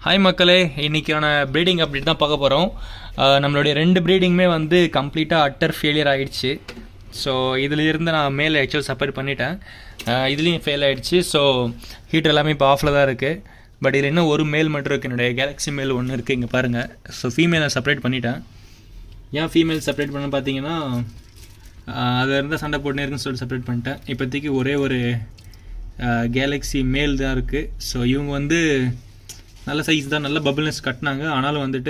hi மக்களே இன்னைக்கான breeding update தான் பார்க்க போகிறோம் நம்மளுடைய ரெண்டு ப்ரீடிங்குமே வந்து கம்ப்ளீட்டாக அட்டர் ஃபெயிலியர் ஆகிடுச்சு ஸோ இதில் இருந்து நான் மேலே ஆக்சுவல் செப்பரேட் பண்ணிட்டேன் அஹ் இதுலேயும் ஃபெயில் ஆகிடுச்சு ஸோ ஹீட்டர் எல்லாமே இப்போ ஆஃபில் தான் இருக்குது பட் இதில் இன்னும் ஒரு மேல் மட்டும் இருக்குது என்னுடைய கேலக்ஸி மேல் ஒன்று இருக்குது இங்கே பாருங்கள் ஸோ ஃபீமேலை செப்பரேட் பண்ணிட்டேன் ஏன் ஃபீமேல் செப்பரேட் பண்ண பார்த்தீங்கன்னா அதில் இருந்தால் சண்டை போட்டுனே இருக்குன்னு சொல்லிட்டு செப்பரேட் பண்ணிட்டேன் இப்போதைக்கு ஒரே ஒரு கேலக்ஸி மேல் தான் இருக்குது ஸோ இவங்க வந்து நல்ல சைஸ் தான் நல்ல பபுள்னஸ் கட்டினாங்க ஆனாலும் வந்துட்டு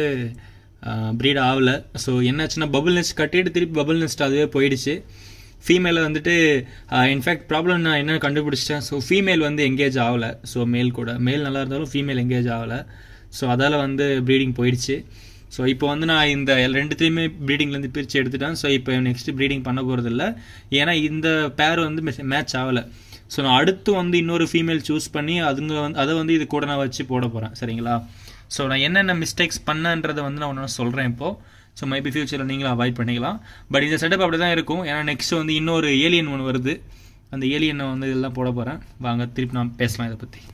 ப்ரீட் ஆகலை ஸோ என்னாச்சுன்னா பபுள்னஸ் கட்டிட்டு திருப்பி பபுள்னஸ் அதுவே போயிடுச்சு ஃபீமேலை வந்துட்டு இன்ஃபேக்ட் ப்ராப்ளம் நான் என்ன கண்டுபிடிச்சிட்டேன் ஸோ ஃபீமேல் வந்து எங்கேஜ் ஆகலை ஸோ மேல் கூட மேல் நல்லா இருந்தாலும் ஃபீமேல் எங்கேஜ் ஆகலை ஸோ அதால் வந்து ப்ரீடிங் போயிடுச்சு ஸோ இப்போ வந்து நான் இந்த ரெண்டுத்தையுமே ப்ரீடிங்லேருந்து பிரித்து எடுத்துட்டேன் ஸோ இப்போ நெக்ஸ்ட் ப்ரீடிங் பண்ண போகிறதில்ல ஏன்னா இந்த பேர் வந்து மேட்ச் ஆகலை ஸோ நான் அடுத்து வந்து இன்னொரு ஃபீமேல் சூஸ் பண்ணி அதுங்க வந்து அதை வந்து இது கூட நான் வச்சு போட போகிறேன் சரிங்களா ஸோ நான் என்னென்ன மிஸ்டேக்ஸ் பண்ணன்றதை வந்து நான் ஒன்று சொல்கிறேன் இப்போது ஸோ மேபி ஃபியூச்சரில் நீங்களும் அவாய்ட் பண்ணிக்கலாம் பட் இந்த செட்டப் அப்படி தான் இருக்கும் ஏன்னா நெக்ஸ்ட் வந்து இன்னொரு ஏலியன் ஒன்று வருது அந்த ஏலியனை வந்து இதெல்லாம் போட போகிறேன் வாங்க திருப்பி நான் பேசலாம் இதை பற்றி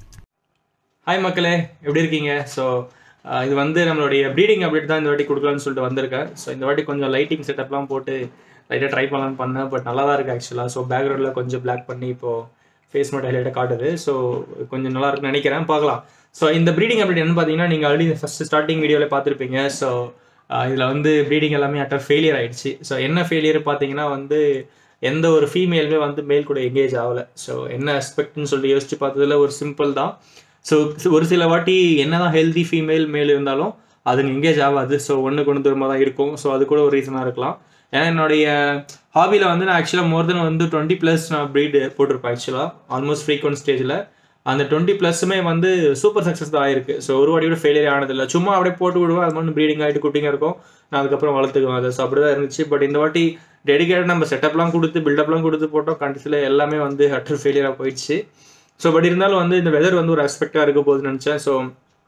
ஹாய் மக்களே எப்படி இருக்கீங்க ஸோ இது வந்து நம்மளுடைய ப்ரீடிங் அப்டேட் தான் இந்த வாட்டி கொடுக்கலான்னு சொல்லிட்டு வந்திருக்கேன் ஸோ இந்த வாட்டி கொஞ்சம் லைட்டிங் செட்டப்லாம் போட்டு லைட்டாக ட்ரை பண்ணலான்னு பண்ணேன் பட் நல்லா தான் இருக்குது ஆக்சுவலாக ஸோ பேக்ரவுண்டில் கொஞ்சம் பிளாக் பண்ணி இப்போது ஃபேஸ் மட்டும் ஹைலைட்டாக காட்டுது ஸோ கொஞ்சம் நல்லா இருக்குன்னு நினைக்கிறேன் பார்க்கலாம் ஸோ இந்த ப்ரீடிங் அப்டேட் என்ன பார்த்தீங்கன்னா நீங்கள் ஆல்ரெடி ஃபஸ்ட்டு ஸ்டார்டிங் வீடியோவில் பார்த்துருப்பீங்க ஸோ இதில் வந்து ப்ரீடிங் எல்லாமே அட்டர் ஃபெயிலியர் ஆயிடுச்சு ஸோ என்ன ஃபெயிலியர் பார்த்தீங்கன்னா வந்து எந்த ஒரு ஃபீமேலுமே வந்து மேல் கூட எங்கேஜ் ஆகலை ஸோ என்ன அஸ்பெக்ட்னு சொல்லி யோசிச்சு பார்த்ததுல ஒரு சிம்பிள் தான் ஸோ ஒரு சில வாட்டி என்ன தான் ஹெல்தி ஃபீமேல் மேல் இருந்தாலும் அதுங்க எங்கேஜ் ஆகாது ஸோ ஒன்று கொண்டு தூரமாக தான் இருக்கும் ஸோ அது கூட ஒரு ரீசனாக இருக்கலாம் ஏன்னா என்னுடைய ஹாபியில் வந்து நான் ஆக்சுவலாக மோர் தென் வந்து டுவெண்ட்டி ப்ளஸ் நான் ப்ரீடு போட்டிருப்பேன் ஆக்சுவலாக ஆல்மோஸ்ட் ஃப்ரீக்வன்ட் ஸ்டேஜில் அந்த டுவெண்ட்டி ப்ளஸ்ஸுமே வந்து சூப்பர் சக்ஸஸ் தான் ஆயிருக்கு ஸோ ஒரு வாட்டி கூட ஃபெயிலியர் ஆனதில்லை சும்மா அப்படியே போட்டு விடுவேன் அது மட்டும் ப்ரீடிங் ஆகிட்டு குட்டிங்க இருக்கும் நான் அதுக்கப்புறம் வளர்த்துக்குவேன் அது ஸோ அப்படி தான் இருந்துச்சு பட் இந்த வாட்டி டெடிக்கேட் நம்ம செட்டப்லாம் கொடுத்து பில்டப்லாம் கொடுத்து போட்டோம் கண்டிப்பாக எல்லாமே வந்து அட்டர் ஃபெயிலியராக போயிடுச்சு ஸோ பட் இருந்தாலும் வந்து இந்த வெதர் வந்து ஒரு அஸ்பெக்டாக இருக்க போகுதுன்னு நினச்சேன் ஸோ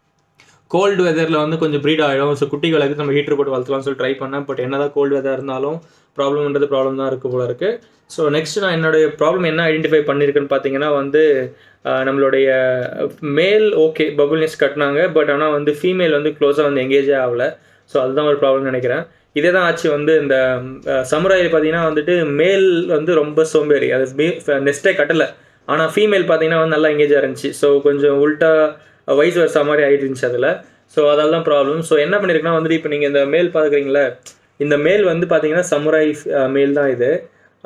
கோல்டு வெதரில் வந்து கொஞ்சம் ப்ரீட் ஆகிடும் ஸோ குட்டிகளுக்கு நம்ம ஹீட்டர் போட்டு வளர்த்துலாம்னு சொல்லி ட்ரை பண்ணேன் பட் என்ன தான் கோல்டு வெதர் இருந்தாலும் ப்ராப்ளம்ன்றது ப்ராப்ளம் தான் இருக்குது போல இருக்குது ஸோ நெக்ஸ்ட் நான் என்னுடைய ப்ராப்ளம் என்ன ஐடென்டிஃபை பண்ணியிருக்கேன்னு பார்த்தீங்கன்னா வந்து நம்மளுடைய மேல் ஓகே பபுள்னஸ் கட்டினாங்க பட் ஆனால் வந்து ஃபீமேல் வந்து க்ளோஸாக வந்து எங்கேஜே ஆகலை ஸோ அதுதான் ஒரு ப்ராப்ளம் நினைக்கிறேன் இதே தான் ஆச்சு வந்து இந்த சமுராயில் பார்த்தீங்கன்னா வந்துட்டு மேல் வந்து ரொம்ப சோம்பேறி அது நெக்ஸ்ட்டே கட்டலை ஆனால் ஃபீமேல் பார்த்தீங்கன்னா வந்து நல்லா எங்கேஜாக இருந்துச்சு ஸோ கொஞ்சம் உல்ட்டா வயசு வருஷா மாதிரி ஆகிட்டு இருந்துச்சு அதில் ஸோ அதெல்லாம் தான் ப்ராப்ளம் ஸோ என்ன பண்ணியிருக்குன்னா வந்துட்டு இப்போ நீங்கள் இந்த மேல் பார்க்குறீங்களே இந்த மேல் வந்து பார்த்தீங்கன்னா சமுராய் மேல் தான் இது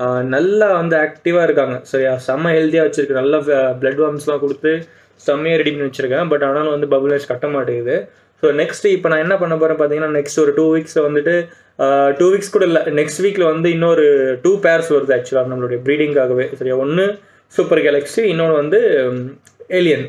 நல்லா வந்து ஆக்டிவாக இருக்காங்க சரியா செம்ம ஹெல்த்தியாக வச்சுருக்கு நல்லா பிளட் வார்ம்ஸ்லாம் கொடுத்து செம்மையாக ரெடி பண்ணி வச்சுருக்கேன் பட் ஆனாலும் வந்து பபுள்னஸ் கட்ட மாட்டேங்குது ஸோ நெக்ஸ்ட் இப்போ நான் என்ன பண்ண போகிறேன் பார்த்தீங்கன்னா நெக்ஸ்ட் ஒரு டூ வீக்ஸில் வந்துட்டு டூ வீக்ஸ் கூட இல்லை நெக்ஸ்ட் வீக்கில் வந்து இன்னொரு டூ பேர்ஸ் வருது ஆக்சுவலாக நம்மளுடைய ப்ரீடிங்காகவே சரியா ஒன்று சூப்பர் கேலக்ஸி இன்னொன்று வந்து ஏலியன்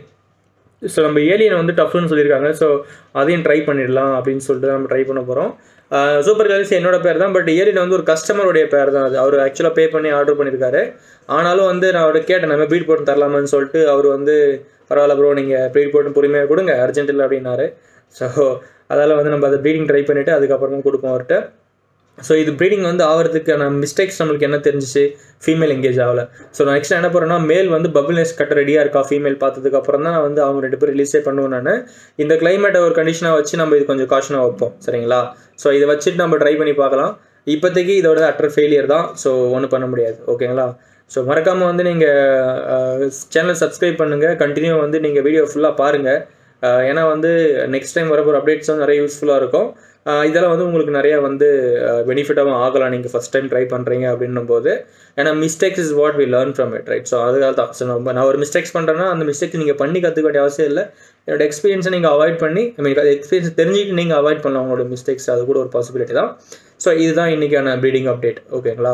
ஸோ நம்ம ஏலியனை வந்து டஃப்னு சொல்லியிருக்காங்க ஸோ அதையும் ட்ரை பண்ணிடலாம் அப்படின்னு சொல்லிட்டு நம்ம ட்ரை பண்ண போகிறோம் சூப்பர் கேலக்ஸி என்னோட பேர் தான் பட் ஏலியன் வந்து ஒரு கஸ்டமருடைய பேர் தான் அது அவர் ஆக்சுவலாக பே பண்ணி ஆர்டர் பண்ணியிருக்காரு ஆனாலும் வந்து நான் அவரை கேட்டேன் நம்ம பீட் போட்டு தரலாமான்னு சொல்லிட்டு அவர் வந்து பரவாயில்ல ப்ரோ நீங்கள் ப்ரீட் போட்டு பொறுமையாக கொடுங்க அர்ஜென்ட் இல்லை அப்படின்னாரு ஸோ அதால் வந்து நம்ம அதை ப்ரீடிங் ட்ரை பண்ணிவிட்டு அதுக்கப்புறமா கொடுப்போம் அவர்கிட்ட ஸோ இது ப்ரீடிங் வந்து ஆகிறதுக்கான மிஸ்டேக்ஸ் நம்மளுக்கு என்ன தெரிஞ்சிச்சு ஃபீமேல் எங்கேஜ் ஆகலை ஸோ நான் நெக்ஸ்ட் என்ன பண்ணுறேன்னா மேல் வந்து பபுள்னஸ் கட்ட ரெடியாக இருக்கா ஃபீமேல் பார்த்ததுக்கு அப்புறம் தான் நான் வந்து அவங்க ரெண்டு பேரும் ரிலீஸே பண்ணுவேன் நான் இந்த கிளைமேட்டை ஒரு கண்டிஷனாக வச்சு நம்ம இது கொஞ்சம் காஷனாக வைப்போம் சரிங்களா ஸோ இதை வச்சுட்டு நம்ம ட்ரை பண்ணி பார்க்கலாம் இப்போதைக்கு இதோட அட்டர் ஃபெயிலியர் தான் ஸோ ஒன்றும் பண்ண முடியாது ஓகேங்களா ஸோ மறக்காமல் வந்து நீங்கள் சேனல் சப்ஸ்கிரைப் பண்ணுங்கள் கண்டினியூ வந்து நீங்கள் வீடியோ ஃபுல்லாக பாருங்கள் ஏன்னா வந்து நெக்ஸ்ட் டைம் வரப்போகிற அப்டேட்ஸ் வந்து நிறைய யூஸ்ஃபுல்லாக இருக்கும் இதெல்லாம் வந்து உங்களுக்கு நிறையா வந்து பெனிஃபிட்டாகவும் ஆகலாம் நீங்கள் ஃபஸ்ட் டைம் ட்ரை பண்ணுறீங்க அப்படின்னும் போது ஏன்னா mistakes is what we learn from it right so அதுக்காக தான் ஸோ நம்ம நான் ஒரு மிஸ்டேக்ஸ் பண்ணுறேன்னா அந்த மிஸ்டேக்ஸ் நீங்கள் பண்ணி கற்றுக்க வேண்டிய அவசியம் இல்லை என்னோட எக்ஸ்பீரியன்ஸை நீங்கள் அவாய்ட் பண்ணி ஐ மீன் எக்ஸ்பீரியன்ஸ் தெரிஞ்சுட்டு நீங்கள் அவாய்ட் பண்ணலாம் உங்களோட மிஸ்டேக்ஸ் அது கூட ஒரு பாசிபிலிட்டி தான் ஸோ இதுதான் இன்றைக்கான ப்ரீடிங் அப்டேட் ஓகேங்களா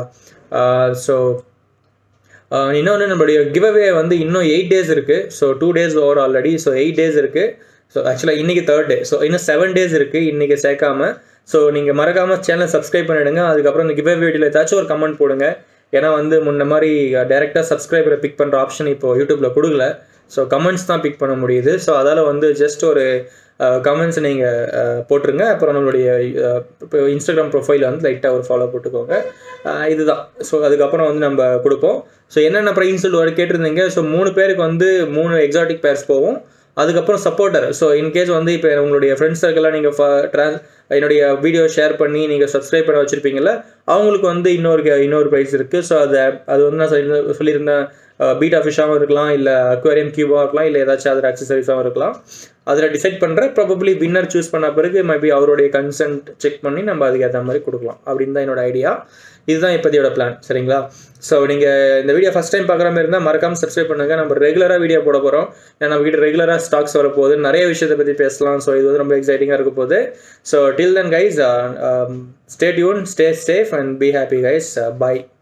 ஸோ இன்னொன்று நம்மளுடைய கிவ்அவே வந்து இன்னும் எயிட் டேஸ் இருக்குது so two days over already so eight days இருக்குது ஸோ ஆக்சுவலாக இன்றைக்கி தேர்ட் டே ஸோ இன்னும் செவன் டேஸ் இருக்குது இன்றைக்கி சேர்க்காம ஸோ நீங்கள் மறக்காமல் சேனல் சப்ஸ்கிரைப் பண்ணிவிடுங்க அதுக்கப்புறம் இந்த கிவ்அவே வீடியோவில் ஏதாச்சும் ஒரு கமெண்ட் போடுங்க ஏன்னா வந்து முன்ன மாதிரி டேரெக்டாக சப்ஸ்கிரைபரை பிக் பண்ணுற ஆப்ஷன் இப்போது யூடியூப்பில் கொடுக்கல ஸோ கமெண்ட்ஸ் தான் பிக் பண்ண முடியுது ஸோ அதால் வந்து ஜஸ்ட் ஒரு கமெண்ட்ஸ் நீங்கள் போட்டுருங்க அப்புறம் நம்மளுடைய இப்போ இன்ஸ்டாகிராம் ப்ரொஃபைலில் வந்து லைட்டாக ஒரு ஃபாலோ போட்டுக்கோங்க இதுதான் ஸோ அதுக்கப்புறம் வந்து நம்ம கொடுப்போம் ஸோ என்னென்ன ப்ரைஸ் சொல்லிட்டு வர கேட்டிருந்தீங்க ஸோ மூணு பேருக்கு வந்து மூணு எக்ஸாட்டிக் பேர்ஸ் போகும் அதுக்கப்புறம் சப்போர்ட்டர் ஸோ இன்கேஸ் வந்து இப்போ உங்களுடைய ஃப்ரெண்ட்ஸ் சர்க்கிளாக நீங்கள் ட்ரான்ஸ் என்னுடைய வீடியோ ஷேர் பண்ணி நீங்கள் சப்ஸ்கிரைப் பண்ண வச்சுருப்பீங்கல்ல அவங்களுக்கு வந்து இன்னொரு இன்னொரு ப்ரைஸ் இருக்குது ஸோ அதை அது வந்து நான் சொல்லி- சொல்லியிருந்தேன் பீட்டா ஃபிஷ்ஷாகவும் இருக்கலாம் இல்லை அக்வேரியம் கியூபாக இருக்கலாம் இல்லை ஏதாச்சும் அதர் அக்சசரிஸாகவும் இருக்கலாம் அதில் டிசைட் பண்ணுற ப்ராபப்ளி வின்னர் சூஸ் பண்ண பிறகு மேபி அவருடைய கன்சென்ட் செக் பண்ணி நம்ம அதுக்கு ஏற்ற மாதிரி கொடுக்கலாம் அப்படின்னு தான் என்னோட ஐடியா இதுதான் இப்போதையோட பிளான் சரிங்களா ஸோ நீங்கள் இந்த வீடியோ ஃபஸ்ட் டைம் பார்க்குற மாதிரி இருந்தால் மறக்காமல் சப்ஸ்கிரைப் பண்ணுங்கள் நம்ம ரெகுலராக வீடியோ போட போகிறோம் ஏன்னா நம்ம கிட்ட ரெகுலராக ஸ்டாக்ஸ் வர போகுது நிறைய விஷயத்தை பற்றி பேசலாம் ஸோ இது வந்து ரொம்ப எக்ஸைட்டிங்காக இருக்க போகுது so till then guys stay tune stay safe and be happy guys by